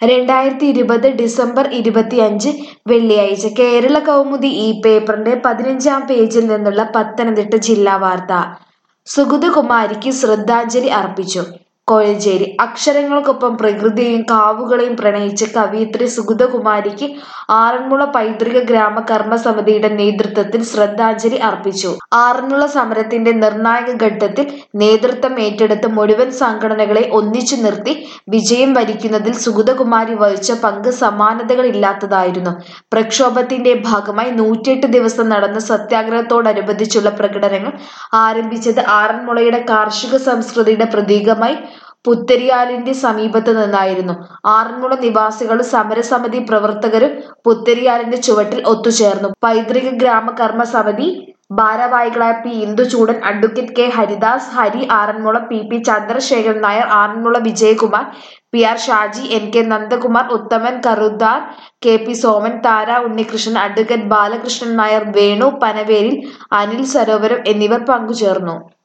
രണ്ടായിരത്തി ഇരുപത് ഡിസംബർ ഇരുപത്തിയഞ്ച് വെള്ളിയാഴ്ച കേരള കൗമുദി ഈ പേപ്പറിന്റെ പതിനഞ്ചാം പേജിൽ നിന്നുള്ള പത്തനംതിട്ട ജില്ലാ വാർത്ത സുഗതകുമാരിക്ക് ശ്രദ്ധാഞ്ജലി അർപ്പിച്ചു കോഴഞ്ചേരി അക്ഷരങ്ങൾക്കൊപ്പം പ്രകൃതിയെയും കാവുകളെയും പ്രണയിച്ച കവയിത്രി സുഗതകുമാരിക്ക് ആറന്മുള പൈതൃക ഗ്രാമ കർമ്മസമിതിയുടെ നേതൃത്വത്തിൽ ശ്രദ്ധാഞ്ജലി അർപ്പിച്ചു ആറന്മുള സമരത്തിന്റെ നിർണായക ഘട്ടത്തിൽ നേതൃത്വം ഏറ്റെടുത്ത മുഴുവൻ സംഘടനകളെ ഒന്നിച്ചു നിർത്തി വിജയം വരിക്കുന്നതിൽ സുഗതകുമാരി വഹിച്ച പങ്ക് സമാനതകളില്ലാത്തതായിരുന്നു പ്രക്ഷോഭത്തിന്റെ ഭാഗമായി നൂറ്റിയെട്ട് ദിവസം നടന്ന സത്യാഗ്രഹത്തോടനുബന്ധിച്ചുള്ള പ്രകടനങ്ങൾ ആരംഭിച്ചത് ആറന്മുളയുടെ കാർഷിക സംസ്കൃതിയുടെ പ്രതീകമായി പുത്തരിയാലിന്റെ സമീപത്ത് നിന്നായിരുന്നു ആറന്മുള നിവാസികളും സമരസമിതി പ്രവർത്തകരും പുത്തരിയാലിന്റെ ചുവട്ടിൽ ഒത്തുചേർന്നു പൈതൃക ഗ്രാമ കർമ്മ സമിതി ഭാരവാഹികളായ P Induchoodan advocate K Haridas Hari Aranmula P P Chandrasekharan Nair Aranmula Vijayakumar P R Shaji N K Nandakumar Uthaman Karudar K P Soman Thara Unnikrishnan advocate Balakrishnan Nair Venu Panavelil Anil Sarovaram എന്നിവർ പങ്കുചേർന്നു